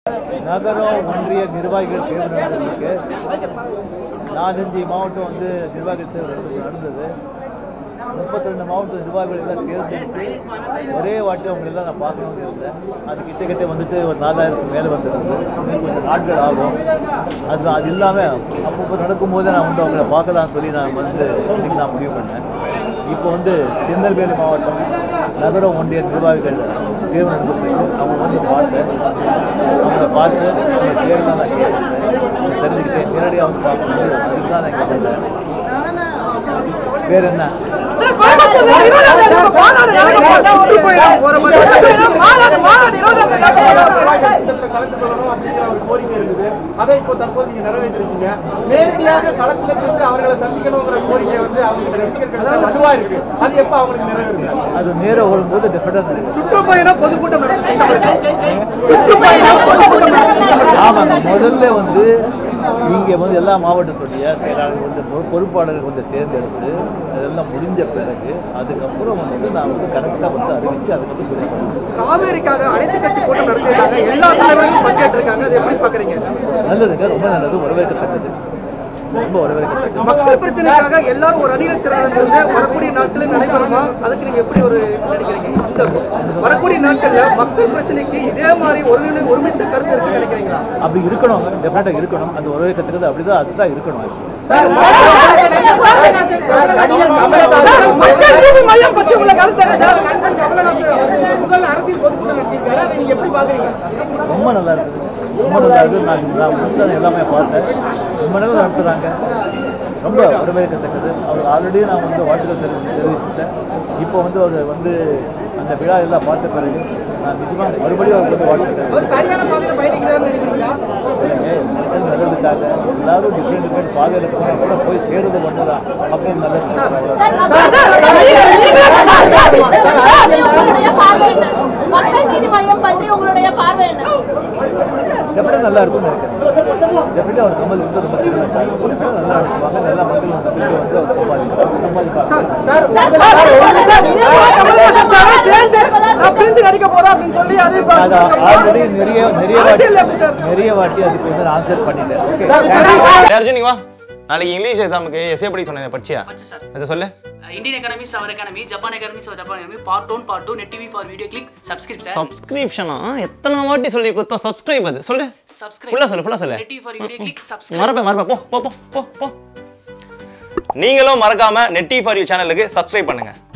நகரம் ஒன்றிய நிர்வாகிகள் தேர்வு நடந்திருக்கு நாலஞ்சு மாவட்டம் வந்து நிர்வாகிகள் தேர்வு நடந்து- நடந்தது முப்பத்தி ரெண்டு மாவட்ட நிர்வாகிகள் எல்லாம் தேர்ந்தெடுத்து ஒரே வாட்டி அவங்க எல்லாம் நான் பார்க்கணும்னு இருந்தேன் அது கிட்ட கிட்ட வந்துட்டு ஒரு நாலாயிரத்துக்கு மேலே வந்துருக்குது இன்னும் கொஞ்சம் நாட்கள் ஆகும் அது அது இல்லாமல் அப்பப்போ நடக்கும்போது நான் வந்து அவங்கள பார்க்கலாம்னு சொல்லி நான் வந்து இன்னைக்கு நான் முடிவு பண்ணேன் இப்போ வந்து திருநெல்வேலி மாவட்டம் நகரம் ஒன்றிய நிர்வாகிகள் தேர்வு நடந்துருக்கு அவங்க வந்து பார்த்தேன் அவங்கள பார்த்து அவங்க பேரெல்லாம் நான் கேட்டேன் தெரிஞ்சுக்கிட்டேன் நேரடியாக வந்து பார்க்கும்போது அதுக்கு தான் நான் இங்கே வந்தேன் வேறு என்ன கூட்டத்தில் கலந்து கொள்ளணும் அப்படிங்கிற ஒரு கோரிக்கை இருக்குது அதை இப்போ தற்போது நீங்க நிறைவேற்றிருக்கீங்க நேரடியாக களத்துல சென்று அவர்களை சந்திக்கணுங்கிற கோரிக்கை வந்து அவங்க ரசிகர்கள் வலுவா இருக்கு அது எப்ப அவங்களுக்கு நிறைவேறுது அது நேரம் வரும்போது டெஃபினட்டாக நிறைவேறும் சுற்றுப்பயணம் பொதுக்கூட்டம் சுற்றுப்பயணம் பொதுக்கூட்டம் ஆமாங்க முதல்ல வந்து இங்கே வந்து எல்லா மாவட்டத்துடைய செயலாளர்கள் வந்து பொ- பொறுப்பாளர்கள் வந்து தேர்ந்தெடுத்து அதெல்லாம் முடிஞ்ச பிறகு அதுக்கப்புறம் வந்து நான் வந்து கரெக்டாக வந்து அறிவித்து அதுக்கப்புறம் சொல்லி காவேரிக்காக அனைத்து கட்சி கூட்டம் நடத்திருக்காங்க எல்லா தலைவர்களும் பங்கேற்றிருக்காங்க அதை எப்படி பாக்குறீங்க நல்லதுங்க ரொம்ப நல்லது வரவேற்கத்தக்கது ரொம்ப வரவேற்கத்தக்கது மக்கள் பிரச்சனைக்காக எல்லாரும் ஒரு அணியில் திரள்றது வரக்கூடிய நாட்களில் நடைபெறுமா அதுக்கு நீங்க எப்படி ஒரு நினைக்கிறீங்க இந்த வரக்கூடிய நாட்கள்ல மக்கள் பிரச்சனைக்கு இதே மாதிரி ஒரு ஒருமித்த கருத்து இருக்குன்னு நினைக்கிறீங்களா அப்படி இருக்கணும் டெஃபினட்டாக இருக்கணும் அந்த வரவேற்கத்தக்கது அப்படி தான் அதுதான் இருக்கணும் actually. நடிகர் கமலஹாசன் மக்கள் நீதி மையம் பற்றி உள்ள கருத்து என்ன சார் நண்பன் கமலஹாசன் அவர்கள் முதல் அரசியல் பொதுக்கூட்டம் நடத்தியிருக்காரு அதை நீங்க எப்படி பாக்குறீங்க ரொம்ப நல்லா இருக்குது ரொம்ப நல்லா இருக்குது நான் நான் முடிச்சது எல்லாமே பார்த்தேன் ரொம்ப நல்லா நடத்துகிறாங்க ரொம்ப வரவேற்கத்தக்கது அவர் ஆல்ரெடி நான் வந்து வாழ்த்துக்கள் தெரிவி தெரிவிச்சுட்டேன் இப்போ வந்து அவர் வந்து அந்த விழா எல்லாம் பார்த்த பிறகு நான் நிஜமாக மறுபடியும் அவருக்கு வந்து வாழ்த்துக்கள் அவர் சரியான பாதையில பயணிக்கிறாருன்னு நினைக்கிறீங்களா இல்லைங்க, மக்கள் நல்லதுக்காக எல்லாரும் டிஃப்ரெண்ட் டிஃப்ரெண்ட் பாதையில் போனால் கூட போய் சேருது ஒன்று தான் மக்கள் நல்லது உங்களுடைய பார்வை என்ன மக்கள் நீதி மையம் பற்றி உங்களுடைய பார்வை என்ன டெஃபினட் நல்லா இருக்கும்னு நினைக்கிறேன் டெஃபினட் அவர் கமல் வந்து ரொம்ப திறமைசாலி டெஃபினட் நல்லா நடத்துவாங்க நல்லா மக்கள் வந்து பிரிவு வந்து அவர் சம்பாதிப்பாங்க சம்பாதிப்பாங்க பிரிந்து நடிக்க போறோம் அப்படின்னு சொல்லி அது அது ஆல்ரெடி நிறைய நிறைய வாட்டி நிறைய வாட்டி அதுக்கு வந்து நான் ஆன்சர் பண்ணிட்டேன் ஓகே டேய் அர்ஜுன் நீ வா நாளைக்கு இங்கிலீஷ் எக்ஸாமுக்கு எஸ்ஏ படி சொன்னேன் படிச்சியா அதை சொல்லு Indian Academy is our academy, Japan Academy is our Japan Academy, part 1, part 2, net TV for video, click subscribe sir. சப்ஸ்கிரிப்ஷனா எத்தனை வாட்டி சொல்லி கொடுத்தா சப்ஸ்கிரைப் அது சொல்லு subscribe. ஃபுல்லா சொல்லு ஃபுல்லா சொல்லு Net TV for video, click subscribe. மறப்ப மறப்ப போ போ போ போ போ நீங்களும் மறக்காம நெட்டி ஃபார் யூ சேனலுக்கு சப்ஸ்கிரைப் பண்ணுங்க